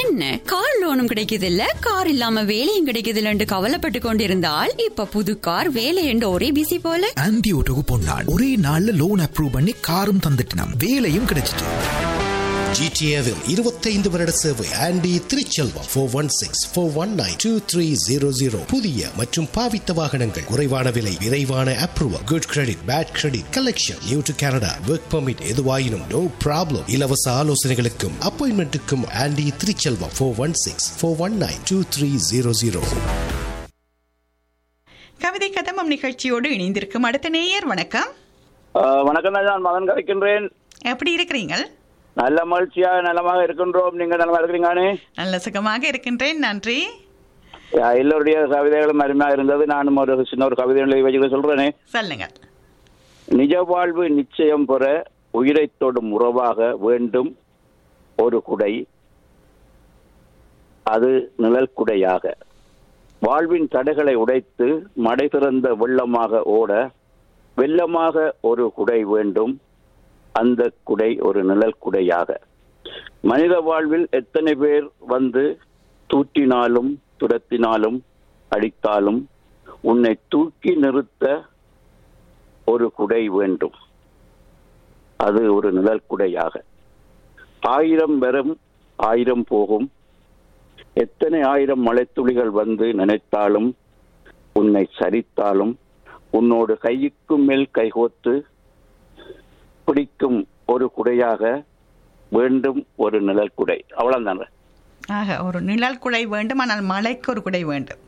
என்ன கார் லோனும் கிடைக்குது இல்ல கார் இல்லாம வேலையும் கிடைக்குது இல்லன்னு கவலைப்பட்டு கொண்டிருந்தால் இப்ப புது கார் வேலை என்று ஒரே பிசி போல ஆன்டி ஓட்டோக்கு பொன்னான் ஒரே நாள்ல லோன் அப்ரூவ் பண்ணி காரும் தந்துட்டினான் வேலையும் கிடைச்சிட்டு ஜிடிஏவில் இருபத்தைந்து வருட சேவை Andy Thiruchelvam four one six four one nine two three zero zero புதிய மற்றும் பாவித்த வாகனங்கள் குறைவான விலை விரைவான approval good credit bad credit collection new to Canada work permit எதுவாயினும் நோ ப்ராப்ளம் இலவச ஆலோசனைகளுக்கும் அப்பாயின்மெண்ட்டுக்கும் Andy Thiruchelvam four one six four one nine two three zero zero கவிதை கதமம் நிகழ்ச்சியோடு இணைந்திருக்கும் அடுத்த நேயர் வணக்கம் ஆஹ் வணக்கம் தான் நான் மகன் கலைக்கின்றேன் எப்படி இருக்கிறீங்க நல்ல மகிழ்ச்சியாக நலமாக இருக்கின்றோம் நீங்க நலமா இருக்கிறீங்களானே நல்ல சுகமாக இருக்கின்றேன் நன்றி ஆஹ் எல்லோருடைய கவிதைகளும் அருமையாக இருந்தது நானும் ஒரு சின்ன ஒரு கவிதை எழுதி வச்சுக்க சொல்றேனே சொல்லுங்க நிஜ வாழ்வு நிச்சயம் பெற உயிரை தொடும் உறவாக வேண்டும் ஒரு குடை அது நிழல் குடையாக வாழ்வின் தடைகளை உடைத்து மடை திறந்த வெள்ளமாக ஓட வெள்ளமாக ஒரு குடை வேண்டும் அந்த குடை ஒரு நிழல் குடையாக மனித வாழ்வில் எத்தனை பேர் வந்து தூற்றினாலும் துரத்தினாலும் அடித்தாலும் உன்னை தூக்கி நிறுத்த ஒரு குடை வேண்டும் அது ஒரு நிழல் குடையாக ஆயிரம் வரும் ஆயிரம் போகும் எத்தனை ஆயிரம் மழைத்துளிகள் வந்து நினைத்தாலும் உன்னை சரித்தாலும் உன்னோடு கையுக்கும் மேல் கைகோத்து பிடிக்கும் ஒரு குடையாக வேண்டும் ஒரு நிழல் குடை அவ்வளவுதான் ஆக ஒரு நிழல் குடை வேண்டும் ஆனால் மழைக்கு ஒரு குடை வேண்டும்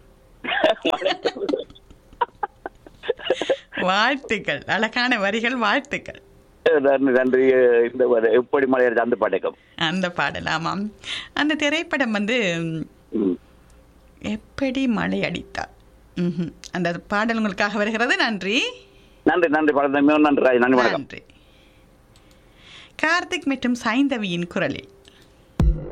வாழ்த்துக்கள் அழகான வரிகள் வாழ்த்துக்கள் நன்றி நன்றி இந்த ஒரு எப்படி மலையர் அந்த படைக்கும் அந்த பாடல் ஆமாம் அந்த திரைப்படம் வந்து ம். எப்படி மழை அடித்தார் ம்ஹும். அந்த பாடல் உங்களுக்காக வருகிறது நன்றி நன்றி நன்றி படம் மிகவும் நன்றி ராஜ். நன்றி வணக்கம் நன்றி கார்த்திக் மற்றும் சைந்தவியின் குரலில்